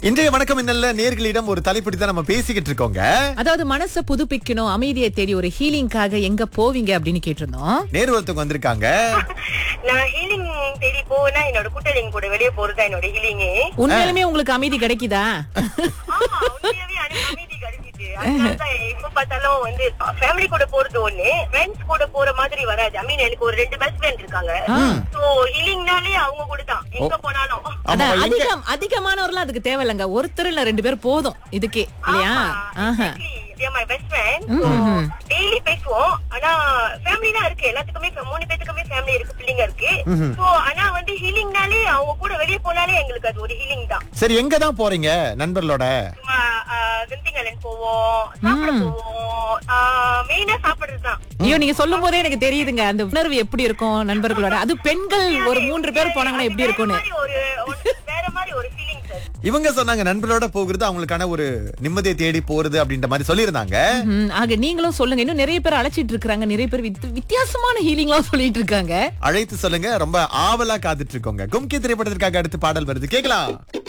இன்றைய வணக்கம் என்னல்ல நேர்களிடம் ஒரு தலைப்பிடி தான் நம்ம பேசிக்கிட்டு இருக்கோங்க அதாவது மனசை புதுப்பிக்கணும் அமைதியை தேடி ஒரு ஹீலிங்காக எங்க போவீங்க அப்படின்னு கேட்டிருந்தோம் நேர் ஒருத்தவங்க வந்திருக்காங்க நான் ஹீலிங் தேடி போனா என்னோட கூட்டளிங்க கூட வெளியே போறதா என்னோட ஹீலிங்கே உண்மையிலுமே உங்களுக்கு அமைதி கிடைக்குதா ஆமா உண்மையாவே அனு- அமைதி கிடைக்குது அதனாலதான் எப்ப பார்த்தாலும் வந்து ஃபேமிலி கூட போறது ஒண்ணு ஃப்ரெண்ட்ஸ் கூட போற மாதிரி வராது ஐ மீன் எனக்கு ஒரு ரெண்டு பெஸ்ட் ஃப்ரெண்ட் இருக்காங்க சோ ஹீலிங்னாலே அவங்க கூட தான் எங்க போனாலும் ஆமா அதான் எங்க அதிகம் அதிகமானவர்லாம் அதுக்கு தேவையில்லைங்க ஒருத்தர் இல்ல ரெண்டு பேர் போதும் இதுக்கே இல்லையா ஆஹா. மை பெஸ்ட் ஃப்ரெண்ட் டெய்லி பேசுவோம் ஆனா ஃபேமிலி தான் இருக்கு எல்லாத்துக்குமே மூணு பேத்துக்குமே ஃபேமிலி இருக்கு பிள்ளைங்க இருக்கு சோ ஆனா வந்து ஹீலிங்னாலே அவங்க கூட வெளியே போனாலே எங்களுக்கு அது ஒரு ஹீலிங் தான் சரி எங்க தான் போறீங்க நண்பர்களோட சும்மா விந்திங்கலன் போவோம் சாப்பிட போவோம் மெயினா சாப்பிடுறது தான் ஐயோ நீங்க சொல்லும் போதே எனக்கு தெரியுதுங்க அந்த உணர்வு எப்படி இருக்கும் நண்பர்களோட அது பெண்கள் ஒரு மூன்று பேர் போனாங்கன்னா எப்படி இருக்கும்னு ஒரு ஒரு- வேற மாதிரி ஒரு ஃபீலிங் சார் இவங்க சொன்னாங்க நண்பர்களோட போகிறது அவங்களுக்கான ஒரு நிம்மதியை தேடி போறது அப்படின்ற மாதிரி சொல்லியிருந்தாங்க ம், ஆக நீங்களும் சொல்லுங்க இன்னும் நிறைய பேர் அழைச்சிட்டு இருக்காங்க நிறைய பேர் வித்- வித்தியாசமான ஹீலிங்லாம் சொல்லிட்டு இருக்காங்க அழைத்து சொல்லுங்க ரொம்ப ஆவலா காத்துட்டு இருக்கோங்க கும்கி திரைப்படத்திற்காக அடுத்து பாடல் வருது கேக்கலாம்